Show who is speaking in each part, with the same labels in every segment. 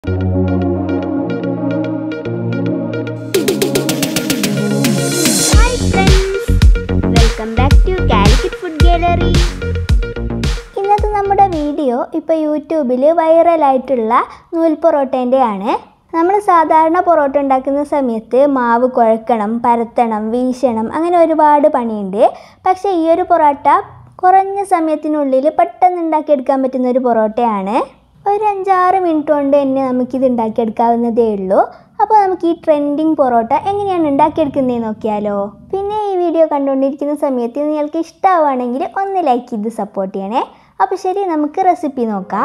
Speaker 1: hi friends welcome back to Calicut food gallery ഇന്നത്തെ നമ്മുടെ video ഇപ്പോൾ യൂട്യൂബിൽ വൈറലായിട്ടുള്ള നൂൽ പൊറോട്ടേൻ്റെ ആണ് നമ്മൾ സാധാരണ പൊറോട്ട ഉണ്ടാക്കുന്ന സമയത്ത് മാവ് കുഴക്കണം പരത്തണം വീശണം അങ്ങനെ ഒരുപാട് പണിയുണ്ട് പക്ഷേ ഈ ഒരു പൊറോട്ട കുറഞ്ഞ സമയത്തിനുള്ളിൽ പെട്ടെന്ന് ഉണ്ടാക്കിയെടുക്കാൻ പറ്റുന്ന ഒരു പൊറോട്ടയാണ് ഒരു അഞ്ചാറ് മിനിറ്റ് കൊണ്ട് തന്നെ നമുക്കിത് ഉണ്ടാക്കിയെടുക്കാവുന്നതേ ഉള്ളൂ അപ്പോൾ നമുക്ക് ഈ ട്രെൻഡിങ് പൊറോട്ട എങ്ങനെയാണ് ഉണ്ടാക്കിയെടുക്കുന്നതെന്ന് നോക്കിയാലോ പിന്നെ ഈ വീഡിയോ കണ്ടുകൊണ്ടിരിക്കുന്ന സമയത്ത് നിങ്ങൾക്ക് ഇഷ്ടമാവുകയാണെങ്കിൽ ഒന്ന് ലൈക്ക് ചെയ്ത് സപ്പോർട്ട് ചെയ്യണേ അപ്പോൾ ശരി നമുക്ക് റെസിപ്പി നോക്കാം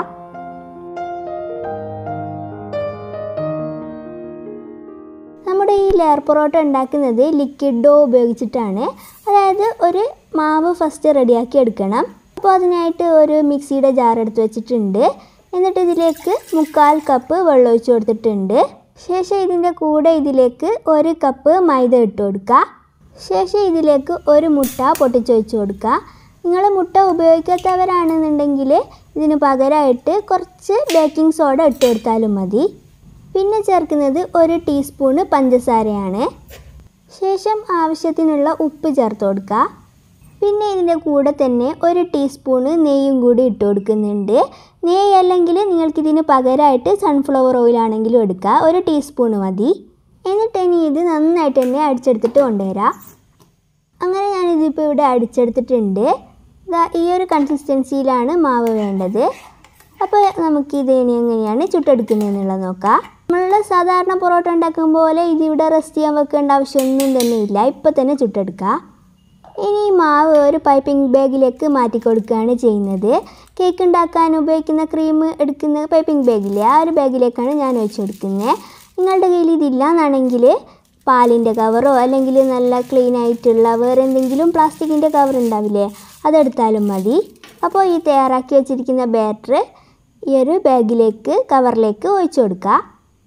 Speaker 1: നമ്മുടെ ഈ ലെയർ പൊറോട്ട ഉണ്ടാക്കുന്നത് ലിക്വിഡ് ഡോ ഉപയോഗിച്ചിട്ടാണ് അതായത് ഒരു മാവ് ഫസ്റ്റ് റെഡിയാക്കി എടുക്കണം അപ്പോൾ അതിനായിട്ട് ഒരു മിക്സിയുടെ ജാർ എടുത്ത് വെച്ചിട്ടുണ്ട് എന്നിട്ട് ഇതിലേക്ക് മുക്കാൽ കപ്പ് വെള്ളം ഒഴിച്ച് കൊടുത്തിട്ടുണ്ട് ശേഷം ഇതിൻ്റെ കൂടെ ഇതിലേക്ക് ഒരു കപ്പ് മൈദ ഇട്ട് കൊടുക്കുക ശേഷം ഇതിലേക്ക് ഒരു മുട്ട പൊട്ടിച്ചൊഴിച്ച് കൊടുക്കുക നിങ്ങൾ മുട്ട ഉപയോഗിക്കാത്തവരാണെന്നുണ്ടെങ്കിൽ ഇതിന് പകരമായിട്ട് കുറച്ച് ബേക്കിംഗ് സോഡ ഇട്ട് കൊടുത്താലും മതി പിന്നെ ചേർക്കുന്നത് ഒരു ടീസ്പൂണ് പഞ്ചസാരയാണ് ശേഷം ആവശ്യത്തിനുള്ള ഉപ്പ് ചേർത്ത് കൊടുക്കുക പിന്നെ ഇതിൻ്റെ കൂടെ തന്നെ ഒരു ടീസ്പൂണ് നെയ്യും കൂടി ഇട്ട് കൊടുക്കുന്നുണ്ട് നെയ്യ് അല്ലെങ്കിൽ നിങ്ങൾക്കിതിന് പകരമായിട്ട് സൺഫ്ലവർ ഓയിലാണെങ്കിലും എടുക്കുക ഒരു ടീസ്പൂണ് മതി എന്നിട്ട് ഇനി ഇത് നന്നായിട്ട് തന്നെ അടിച്ചെടുത്തിട്ട് കൊണ്ടുവരാം അങ്ങനെ ഞാനിതിപ്പോൾ ഇവിടെ അടിച്ചെടുത്തിട്ടുണ്ട് ദാ ഈ ഒരു കൺസിസ്റ്റൻസിയിലാണ് മാവ് വേണ്ടത് അപ്പോൾ നമുക്കിത് ഇനി എങ്ങനെയാണ് ചുട്ടെടുക്കുന്നതെന്നുള്ളത് നോക്കാം നമ്മൾ സാധാരണ പൊറോട്ട ഉണ്ടാക്കും പോലെ ഇതിവിടെ റെസ്റ്റ് ചെയ്യാൻ വെക്കേണ്ട ആവശ്യമൊന്നും തന്നെ ഇല്ല ഇപ്പോൾ തന്നെ ചുട്ടെടുക്കുക ഇനി ഈ മാവ് ഒരു പൈപ്പിംഗ് ബാഗിലേക്ക് മാറ്റി കൊടുക്കുകയാണ് ചെയ്യുന്നത് കേക്ക് ഉണ്ടാക്കാൻ ഉപയോഗിക്കുന്ന ക്രീം എടുക്കുന്ന പൈപ്പിംഗ് ബാഗില്ലേ ആ ഒരു ബാഗിലേക്കാണ് ഞാൻ ഒഴിച്ചു കൊടുക്കുന്നത് നിങ്ങളുടെ കയ്യിൽ ഇതില്ല എന്നാണെങ്കിൽ പാലിൻ്റെ കവറോ അല്ലെങ്കിൽ നല്ല ക്ലീൻ ആയിട്ടുള്ള വേറെ എന്തെങ്കിലും പ്ലാസ്റ്റിക്കിൻ്റെ കവർ ഉണ്ടാവില്ലേ അതെടുത്താലും മതി അപ്പോൾ ഈ തയ്യാറാക്കി വെച്ചിരിക്കുന്ന ബാറ്റർ ഈ ഒരു ബാഗിലേക്ക് കവറിലേക്ക് ഒഴിച്ചു കൊടുക്കുക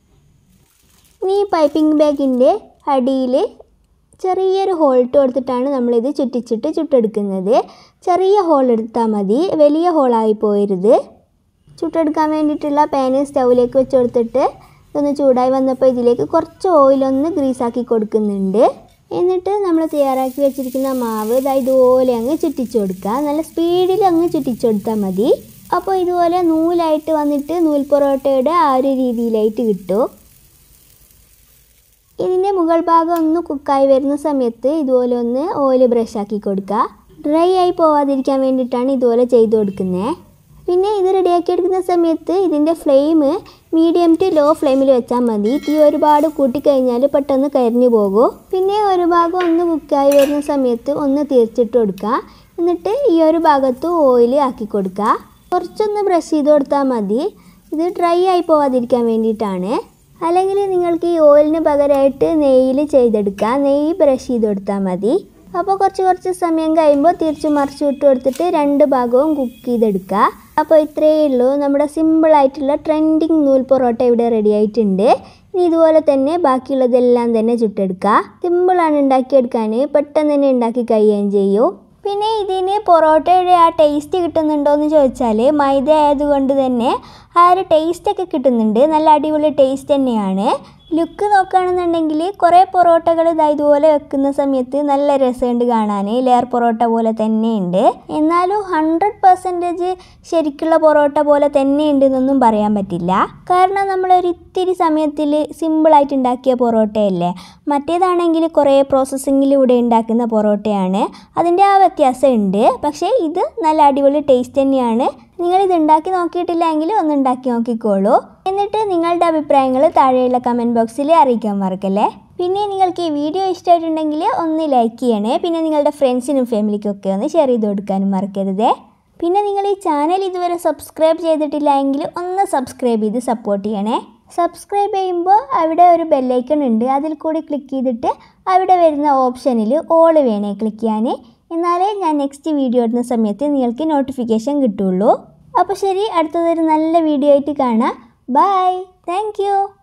Speaker 1: ഇനി ഈ പൈപ്പിംഗ് ബാഗിൻ്റെ അടിയിൽ ചെറിയൊരു ഹോൾ ഇട്ട് കൊടുത്തിട്ടാണ് നമ്മളിത് ചുറ്റിച്ചിട്ട് ചുട്ടെടുക്കുന്നത് ചെറിയ ഹോൾ എടുത്താൽ മതി വലിയ ഹോളായി പോയരുത് ചുട്ടെടുക്കാൻ വേണ്ടിയിട്ടുള്ള പാന് സ്റ്റൗവിലേക്ക് വെച്ച് കൊടുത്തിട്ട് ഇതൊന്ന് ചൂടായി വന്നപ്പോൾ ഇതിലേക്ക് കുറച്ച് ഓയിലൊന്ന് ഗ്രീസാക്കി കൊടുക്കുന്നുണ്ട് എന്നിട്ട് നമ്മൾ തയ്യാറാക്കി വെച്ചിരിക്കുന്ന മാവ് ഇതാ ഇതുപോലെ അങ്ങ് ചുറ്റിച്ചു കൊടുക്കുക നല്ല സ്പീഡിൽ അങ്ങ് ചുറ്റിച്ചു കൊടുത്താൽ മതി അപ്പോൾ ഇതുപോലെ നൂലായിട്ട് വന്നിട്ട് നൂൽ പൊറോട്ടയുടെ ആ ഒരു രീതിയിലായിട്ട് കിട്ടും ഇതിൻ്റെ മുകൾ ഭാഗം ഒന്ന് കുക്കായി വരുന്ന സമയത്ത് ഇതുപോലെ ഒന്ന് ഓയിൽ ബ്രഷ് ആക്കി കൊടുക്കുക ഡ്രൈ ആയി പോവാതിരിക്കാൻ വേണ്ടിയിട്ടാണ് ഇതുപോലെ ചെയ്ത് കൊടുക്കുന്നത് പിന്നെ ഇത് റെഡിയാക്കി എടുക്കുന്ന സമയത്ത് ഇതിൻ്റെ ഫ്ലെയിം മീഡിയം ടു ലോ ഫ്ലെയിമിൽ വെച്ചാൽ മതി തീ ഒരുപാട് കൂട്ടിക്കഴിഞ്ഞാൽ പെട്ടെന്ന് കരിഞ്ഞു പോകും പിന്നെ ഒരു ഭാഗം ഒന്ന് കുക്കായി വരുന്ന സമയത്ത് ഒന്ന് തിരിച്ചിട്ട് കൊടുക്കുക എന്നിട്ട് ഈ ഒരു ഭാഗത്ത് ഓയിൽ ആക്കി കൊടുക്കുക കുറച്ചൊന്ന് ബ്രഷ് ചെയ്ത് കൊടുത്താൽ മതി ഇത് ഡ്രൈ ആയി പോവാതിരിക്കാൻ വേണ്ടിയിട്ടാണ് അല്ലെങ്കിൽ നിങ്ങൾക്ക് ഈ ഓയിലിന് പകരമായിട്ട് നെയ്യിൽ ചെയ്തെടുക്കാം നെയ്യ് ബ്രഷ് ചെയ്ത് കൊടുത്താൽ മതി അപ്പോൾ കുറച്ച് കുറച്ച് സമയം കഴിയുമ്പോൾ തിരിച്ച് മറിച്ച് വിട്ട് കൊടുത്തിട്ട് രണ്ട് ഭാഗവും കുക്ക് ചെയ്തെടുക്കുക അപ്പോൾ ഇത്രയേ ഉള്ളൂ നമ്മുടെ സിമ്പിളായിട്ടുള്ള ട്രെൻഡിങ് നൂൽ പൊറോട്ട ഇവിടെ റെഡി ആയിട്ടുണ്ട് ഇനി ഇതുപോലെ തന്നെ ബാക്കിയുള്ളതെല്ലാം തന്നെ ചുട്ടെടുക്കുക സിമ്പിളാണ് ഉണ്ടാക്കിയെടുക്കാൻ പെട്ടെന്ന് തന്നെ ഉണ്ടാക്കി കഴിയുകയും ചെയ്യും പിന്നെ ഇതിന് പൊറോട്ടയുടെ ആ ടേസ്റ്റ് കിട്ടുന്നുണ്ടോ എന്ന് ചോദിച്ചാൽ മൈദ ആയതുകൊണ്ട് തന്നെ ആ ഒരു ടേസ്റ്റൊക്കെ കിട്ടുന്നുണ്ട് നല്ല അടിപൊളി ടേസ്റ്റ് തന്നെയാണ് ലുക്ക് നോക്കുകയാണെന്നുണ്ടെങ്കിൽ കുറേ പൊറോട്ടകൾ ഇതാ ഇതുപോലെ വെക്കുന്ന സമയത്ത് നല്ല രസമുണ്ട് കാണാൻ ലെയർ പൊറോട്ട പോലെ തന്നെയുണ്ട് എന്നാലും ഹൺഡ്രഡ് പെർസെൻറ്റേജ് ശരിക്കുള്ള പൊറോട്ട പോലെ തന്നെ ഉണ്ടെന്നൊന്നും പറയാൻ പറ്റില്ല കാരണം നമ്മളൊരു ഇത്തിരി സമയത്തിൽ സിമ്പിളായിട്ട് ഉണ്ടാക്കിയ പൊറോട്ടയല്ലേ മറ്റേതാണെങ്കിൽ കുറേ പ്രോസസ്സിങ്ങിലൂടെ ഉണ്ടാക്കുന്ന പൊറോട്ടയാണ് അതിൻ്റെ ആ വ്യത്യാസം ഉണ്ട് പക്ഷേ ഇത് നല്ല അടിപൊളി ടേസ്റ്റ് തന്നെയാണ് നിങ്ങളിത് ഉണ്ടാക്കി നോക്കിയിട്ടില്ലെങ്കിൽ ഒന്ന് ഉണ്ടാക്കി നോക്കിക്കോളൂ എന്നിട്ട് നിങ്ങളുടെ അഭിപ്രായങ്ങൾ താഴെയുള്ള കമൻറ്റ് ബോക്സിൽ അറിയിക്കാൻ മറക്കല്ലേ പിന്നെ നിങ്ങൾക്ക് ഈ വീഡിയോ ഇഷ്ടമായിട്ടുണ്ടെങ്കിൽ ഒന്ന് ലൈക്ക് ചെയ്യണേ പിന്നെ നിങ്ങളുടെ ഫ്രണ്ട്സിനും ഫാമിലിക്കും ഒക്കെ ഒന്ന് ഷെയർ ചെയ്ത് കൊടുക്കാനും മറക്കരുതേ പിന്നെ നിങ്ങൾ ഈ ചാനൽ ഇതുവരെ സബ്സ്ക്രൈബ് ചെയ്തിട്ടില്ല എങ്കിൽ ഒന്ന് സബ്സ്ക്രൈബ് ചെയ്ത് സപ്പോർട്ട് ചെയ്യണേ സബ്സ്ക്രൈബ് ചെയ്യുമ്പോൾ അവിടെ ഒരു ബെല്ലൈക്കൺ ഉണ്ട് അതിൽ കൂടി ക്ലിക്ക് ചെയ്തിട്ട് അവിടെ വരുന്ന ഓപ്ഷനിൽ ഓൾ വേണേ ക്ലിക്ക് ചെയ്യാൻ എന്നാലേ ഞാൻ നെക്സ്റ്റ് വീഡിയോ ഇടുന്ന സമയത്ത് നിങ്ങൾക്ക് നോട്ടിഫിക്കേഷൻ കിട്ടുള്ളൂ അപ്പോൾ ശരി അടുത്തതൊരു നല്ല വീഡിയോ ആയിട്ട് കാണാം ബൈ താങ്ക്